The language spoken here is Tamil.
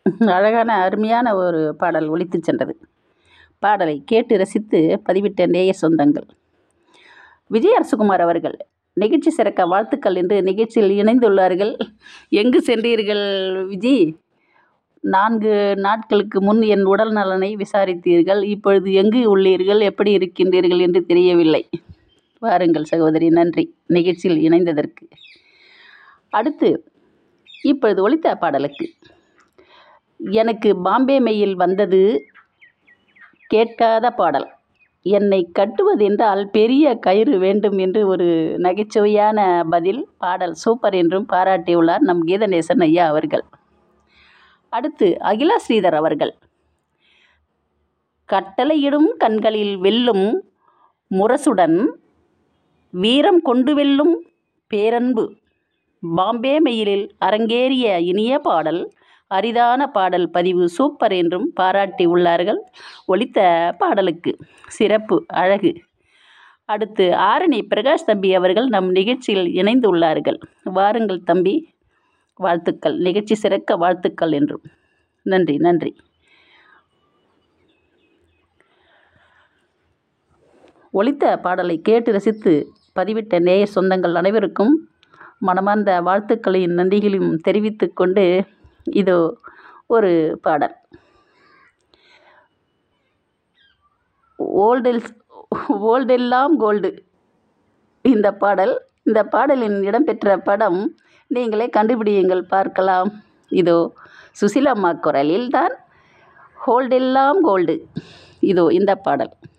அழகான அருமையான ஒரு பாடல் ஒலித்து சென்றது பாடலை கேட்டு ரசித்து பதிவிட்ட நேய சொந்தங்கள் விஜய் அரசுகுமார் அவர்கள் நிகழ்ச்சி சிறக்க வாழ்த்துக்கள் என்று நிகழ்ச்சியில் இணைந்துள்ளார்கள் எங்கு சென்றீர்கள் விஜய் நான்கு நாட்களுக்கு முன் என் உடல் நலனை விசாரித்தீர்கள் இப்பொழுது எங்கு உள்ளீர்கள் எப்படி இருக்கின்றீர்கள் என்று தெரியவில்லை வாருங்கள் சகோதரி நன்றி நிகழ்ச்சியில் இணைந்ததற்கு அடுத்து இப்பொழுது ஒலித்த பாடலுக்கு எனக்கு பாம்பே மெயில் வந்தது கேட்காத பாடல் என்னை கட்டுவதென்றால் பெரிய கயிறு வேண்டும் என்று ஒரு நகைச்சுவையான பதில் பாடல் சூப்பர் என்றும் பாராட்டியுள்ளார் நம் கீதநேசன் ஐயா அவர்கள் அடுத்து அகிலா ஸ்ரீதர் அவர்கள் கட்டளையிடும் கண்களில் வெல்லும் முரசுடன் வீரம் கொண்டு வெல்லும் பேரன்பு பாம்பே மெயிலில் அரங்கேறிய இனிய பாடல் அரிதான பாடல் பதிவு சூப்பர் என்றும் பாராட்டி உள்ளார்கள் ஒலித்த பாடலுக்கு சிறப்பு அழகு அடுத்து ஆரணி பிரகாஷ் தம்பி அவர்கள் நம் நிகழ்ச்சியில் இணைந்து உள்ளார்கள் வாருங்கள் தம்பி வாழ்த்துக்கள் நிகழ்ச்சி சிறக்க வாழ்த்துக்கள் என்றும் நன்றி நன்றி ஒலித்த பாடலை கேட்டு ரசித்து பதிவிட்ட நேய சொந்தங்கள் அனைவருக்கும் மனமார்ந்த வாழ்த்துக்களையும் நன்றிகளையும் தெரிவித்து கொண்டு இதோ ஒரு பாடல் ஓல்டெல் ஓல்டெல்லாம் கோல்டு இந்த பாடல் இந்த பாடலின் இடம்பெற்ற படம் நீங்களே கண்டுபிடியுங்கள் பார்க்கலாம் இதோ சுசிலம்மா குரலில் தான் ஹோல்டெல்லாம் கோல்டு இதோ இந்த பாடல்